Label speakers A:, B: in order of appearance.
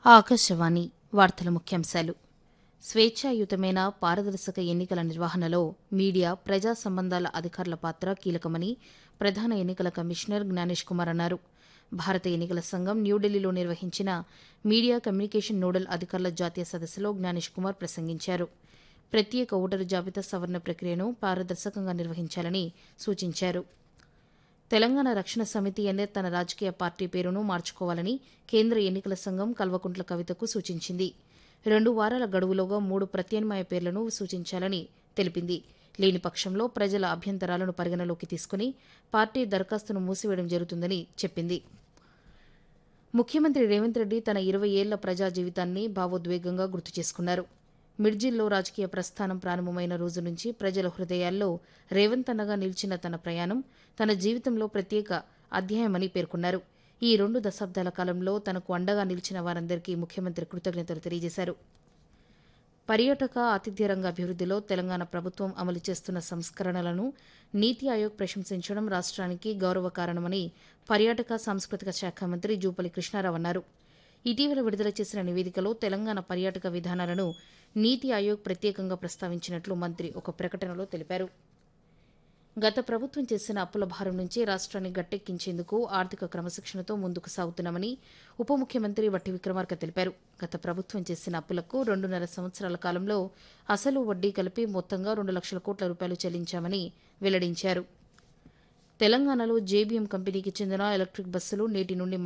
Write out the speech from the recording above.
A: ఆకాశవాణి వార్తల ముఖ్యాంశాలు స్వేచ్ఛాయుతమైన పారదర్శక ఎన్నికల నిర్వహణలో మీడియా ప్రజా సంబంధాల అధికారుల పాత్ర కీలకమని ప్రధాన ఎన్నికల కమిషనర్ జ్ఞానేష్ కుమార్ అన్నారు భారత ఎన్నికల సంఘం న్యూఢిల్లీలో నిర్వహించిన మీడియా కమ్యూనికేషన్ నోడల్ అధికారుల జాతీయ సదస్సులో జ్ఞానేష్ కుమార్ ప్రసంగించారు ప్రత్యేక ఓటరు జాబితా సవరణ ప్రక్రియను పారదర్శకంగా నిర్వహించాలని సూచించారు తెలంగాణ రక్షణ సమితి అనే తన రాజకీయ పార్టీ పేరును మార్చుకోవాలని కేంద్ర ఎన్నికల సంఘం కల్వకుంట్ల కవితకు సూచించింది రెండు వారాల గడువులోగా మూడు ప్రత్యామ్నాయ పేర్లను సూచించాలని తెలిపింది లేని పక్షంలో ప్రజల అభ్యంతరాలను పరిగణలోకి తీసుకుని పార్టీ దరఖాస్తును మూసివేయడం జరుగుతుందని చెప్పింది ముఖ్యమంత్రి రేవంత్ రెడ్డి తన ఇరవై ఏళ్ల ప్రజా జీవితాన్ని భావోద్వేగంగా గుర్తు చేసుకున్నారు మిడ్జిల్లో రాజకీయ ప్రస్థానం ప్రారంభమైన రోజు నుంచి ప్రజల హృదయాల్లో రేవంత్ అన్నగా నిలిచిన తన ప్రయాణం తన జీవితంలో ప్రత్యేక అధ్యాయమని పేర్కొన్నారు ఈ రెండు దశాబ్దాల కాలంలో తనకు అండగా నిలిచిన వారందరికీ ముఖ్యమంత్రి కృతజ్ఞతలు తెలియజేశారు పర్యాటక ఆతిథ్య రంగ అభివృద్దిలో తెలంగాణ ప్రభుత్వం అమలు చేస్తున్న సంస్కరణలను నీతి ఆయోగ్ ప్రశంసించడం రాష్ట్రానికి గౌరవ కారణమని పర్యాటక సాంస్కృతిక శాఖ మంత్రి జూపల్లి కృష్ణారావు అన్నారు ఇటీవల విడుదల చేసిన నివేదికలో తెలంగాణ పర్యాటక విధానాలను నీతి ఆయోగ్ ప్రత్యేకంగా ప్రస్తావించినట్లు మంత్రి ఒక ప్రకటనలో తెలిపారు గత ప్రభుత్వం చేసిన అప్పుల భారం నుంచి రాష్ట్రాన్ని గట్టెక్కించేందుకు ఆర్థిక క్రమశిక్షణతో ముందుకు సాగుతున్నామని ఉప ముఖ్యమంత్రి వట్టి విక్రమార్క తెలిపారు గత ప్రభుత్వం చేసిన అప్పులకు రెండున్నర సంవత్సరాల కాలంలో అసలు వడ్డీ కలిపి మొత్తంగా రెండు లక్షల కోట్ల రూపాయలు చెల్లించామని వెల్లడించారు తెలంగాణలో జేబీఎం కంపెనీకి చెందిన ఎలక్ట్రిక్ బస్సులు నేటి నుండి